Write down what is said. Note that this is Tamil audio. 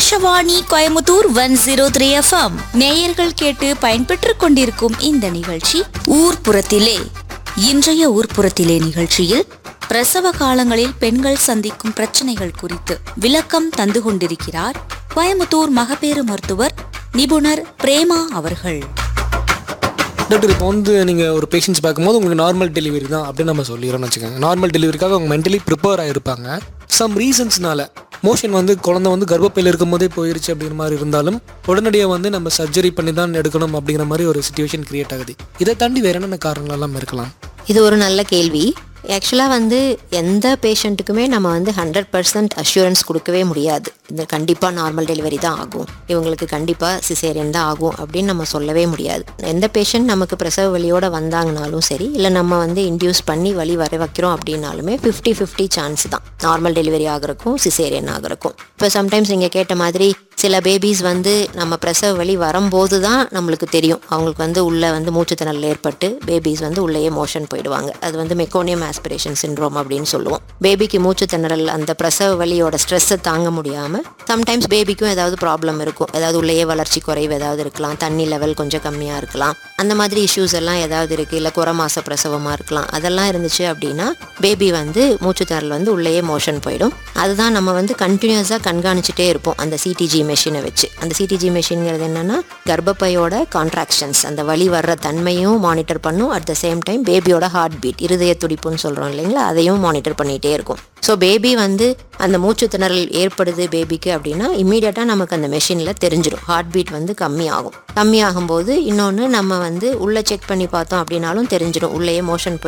Akashvani Coimbatore one zero three FM நேயர்கள் கேட்டு பயன்பெற்றுக் கொண்டிருக்கும் இந்த நிகழ்ச்சி ஊர்ப்புறத்திலே இன்றைய ஊர்ப்புறத்திலே நிகழ்ச்சியில் பிரசவ காலங்களில் பெண்கள் சந்திக்கும் பிரச்சனைகள் குறித்து விளக்கம் தந்து கொண்டிருக்கிறார் கோயமுத்தூர் மகப்பேறு மருத்துவர் நிபுணர் பிரேமா அவர்கள் டாக்டர் இப்போ வந்து நீங்கள் ஒரு பேஷண்ட்ஸ் பார்க்கும்போது உங்களுக்கு நார்மல் டெலிவரி தான் அப்படின்னு நம்ம சொல்லிடுறோம்னு வச்சுக்கோங்க நார்மல் டெலிவரிக்காக அவங்க மென்டலி ப்ரிப்பேர் ஆகிருப்பாங்க சம் ரீசன்ஸ்னால மோஷன் வந்து குழந்தை வந்து கர்ப்பப்பையில் இருக்கும்போதே போயிருச்சு அப்படிங்கிற மாதிரி இருந்தாலும் உடனடியாக வந்து நம்ம சர்ஜரி பண்ணி தான் எடுக்கணும் அப்படிங்கிற மாதிரி ஒரு சுச்சுவேஷன் கிரியேட் ஆகுது இதை தாண்டி வேற என்னென்ன காரணங்கள் எல்லாம் இருக்கலாம் இது ஒரு நல்ல கேள்வி ஆக்சுவலாக வந்து எந்த பேஷண்ட்டுக்குமே நம்ம வந்து ஹண்ட்ரட் பர்சன்ட் அஷூரன்ஸ் கொடுக்கவே முடியாது இந்த கண்டிப்பாக நார்மல் டெலிவரி தான் ஆகும் இவங்களுக்கு கண்டிப்பாக சிசேரியன் தான் ஆகும் அப்படின்னு நம்ம சொல்லவே முடியாது எந்த பேஷண்ட் நமக்கு பிரசவ வலியோட வந்தாங்கனாலும் சரி இல்லை நம்ம வந்து இன்டியூஸ் பண்ணி வலி வர வைக்கிறோம் அப்படின்னாலுமே ஃபிஃப்டி ஃபிஃப்டி சான்ஸ் தான் நார்மல் டெலிவரி ஆகிறக்கும் சிசேரியன் ஆகிறக்கும் இப்போ சம்டைம்ஸ் நீங்கள் கேட்ட மாதிரி சில பேபிஸ் வந்து நம்ம பிரசவ வலி வரும்போது தான் நம்மளுக்கு தெரியும் அவங்களுக்கு வந்து உள்ளே வந்து மூச்சுத்திணறல் ஏற்பட்டு பேபிஸ் வந்து உள்ளேயே மோஷன் போயிடுவாங்க அது வந்து மெக்கோனியம் ஆஸ்பிரேஷன் சிண்ட்ரோம் அப்படின்னு சொல்லுவோம் பேபிக்கு மூச்சுத்திணறல் அந்த பிரசவ வலியோட ஸ்ட்ரெஸ்ஸை தாங்க முடியாமல் சம்டைம்ஸ் பேபிக்கும் ஏதாவது ப்ராப்ளம் இருக்கும் ஏதாவது உள்ளேயே வளர்ச்சி குறைவு ஏதாவது இருக்கலாம் தண்ணி லெவல் கொஞ்சம் கம்மியாக இருக்கலாம் அந்த மாதிரி இஷ்யூஸ் எல்லாம் ஏதாவது இருக்குது இல்லை குறை மாச பிரசவமாக இருக்கலாம் அதெல்லாம் இருந்துச்சு அப்படின்னா பேபி வந்து மூச்சுத்திணறல் வந்து உள்ளேயே மோஷன் போயிடும் அதுதான் நம்ம வந்து கண்டினியூஸாக கண்காணிச்சுட்டே இருப்போம் அந்த சிடிஜி மெஷினை வச்சு அந்த சிடிஜி மெஷின்ங்கிறது என்னன்னா கர்ப்பப்பையோட கான்ட்ராக்ஷன்ஸ் அந்த வலி வர்ற தன்மையும் மானிட்டர் பண்ணும் அட் த சேம் டைம் பேபியோட ஹார்ட் பீட் இருதய துடிப்புன்னு சொல்கிறோம் இல்லைங்களா அதையும் மானிட்டர் பண்ணிகிட்டே இருக்கும் ஸோ பேபி வந்து அந்த மூச்சு திணறல் ஏற்படுது பேபிக்கு அப்படின்னா இம்மீடியட்டாக நமக்கு அந்த மெஷினில் தெரிஞ்சிடும் ஹார்ட் பீட் வந்து கம்மியாகும் கம்மியாகும் போது இன்னொன்று நம்ம வந்து உள்ளே செக் பண்ணி பார்த்தோம் அப்படின்னாலும் தெரிஞ்சிடும் உள்ளேயே மோஷன்